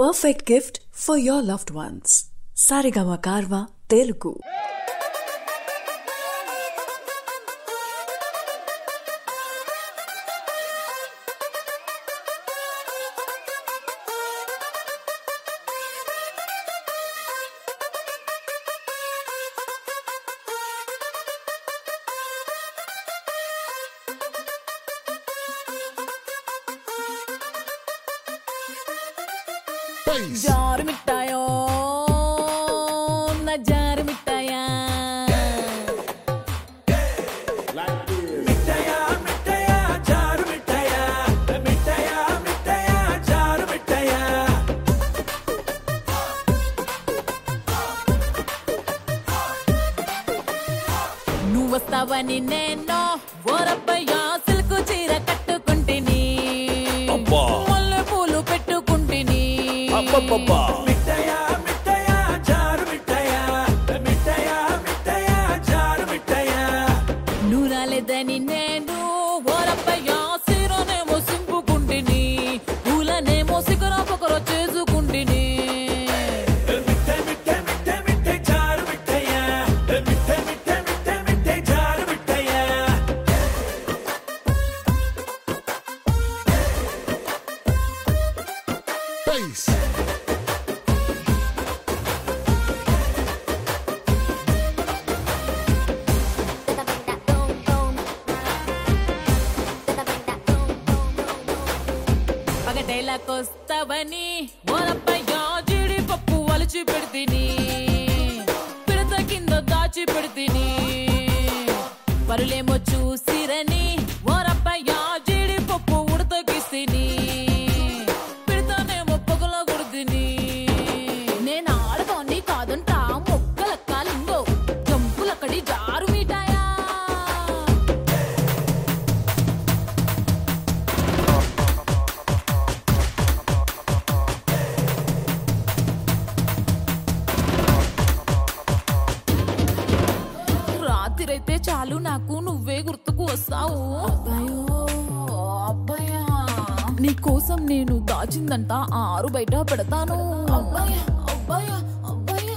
perfect gift for your loved ones. Sarigama Karva Telugu. Bass. జారు మిఠాయో నా జారు మిఠాయా మిఠాయా మిఠాయా జారు మిఠాయా మిఠాయా మిఠాయా జారు మిఠాయా నువ్వు వస్తావని నేను ఓరబ్బయ్యా సిల్కు చీర కట్టుకుంటిని అబ్బా. మల్లె పూలు పెట్టుకుంటిని మిఠాయా మిఠాయా జారు మిఠాయా మిఠాయా మిఠాయా జారు మిఠాయా నువ్వు రాలేదని నేను ఓరబ్బయ్యా సిరోనేమో సింపుకుంటిని పూలనేమో సిగర పొగర చేసుకుంటిని మిఠా మిఠా మిఠా మిఠా జారు మిఠాయా మిఠా మిఠా మిఠా మిఠా జారు మిఠాయా Bass. పగటేలాకొస్తావని ఓరబ్బయ్యా జీడిపప్పు వలిచి పెడితిని పిడత కింద దాచి పెడితిని పరులేమో చూసిరని ఓరబ్బయ్యా జీడిపప్పు ఉడతకిస్తిని పిడతనేమో పొగల కొడుతిని నేను ఆడదాన్ని కాదంటా మొక్కలక్కాలింగో జంపులక్కడి జారు మీటాయా రాత్రైతే చాలు నాకు నువ్వే గుర్తుకు వస్తావు అబ్బాయో అబ్బాయా నీ కోసం నేను దాచిందంట ఆరు బయట పెడతాను అబ్బాయా అబ్బాయా అబ్బాయా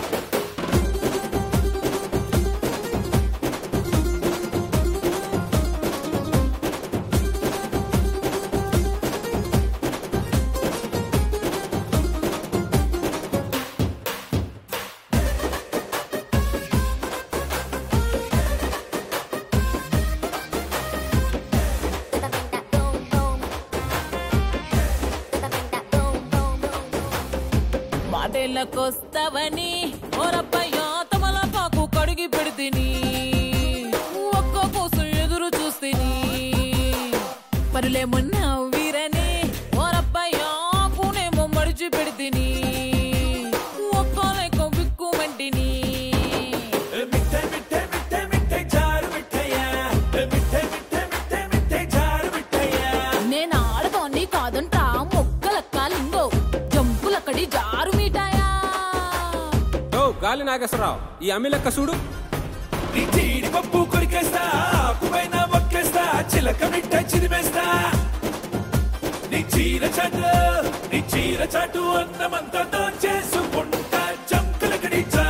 మాటేళ్ళకొస్తావని ఓరబ్బయ్యా తమలపాకు కడిగి పెడితిని ఒక్క కోసం ఎదురు చూస్తిని పరులేమన్నా వీరని ఓరబ్బయ్యా పూనేమో మడిచి పెడితిని ఒక్క లెక్క బిక్కుమంటిని మిఠా మిఠా మిఠా మిఠా జారు మిఠాయా మిఠా మిఠా మిఠా మిఠా జారు మిఠాయా నేను ఆడదాన్ని కాదంటా మొక్కలక్కాలింగో జంపులక్కడి జారు మీటాయా ఓ గాలి నాగేశ్వరరావు ఈ అమ్మి లెక్క చూడు నీ జీడిపప్పు కొరికేస్తా ఆకుపైన మొక్కేస్తా చిలక మిట్ట చిరిమేస్తా నీ చీర చాటు నీ చీర చాటు అన్నమంతా దోచేసుకుంటా చంకలకడి చా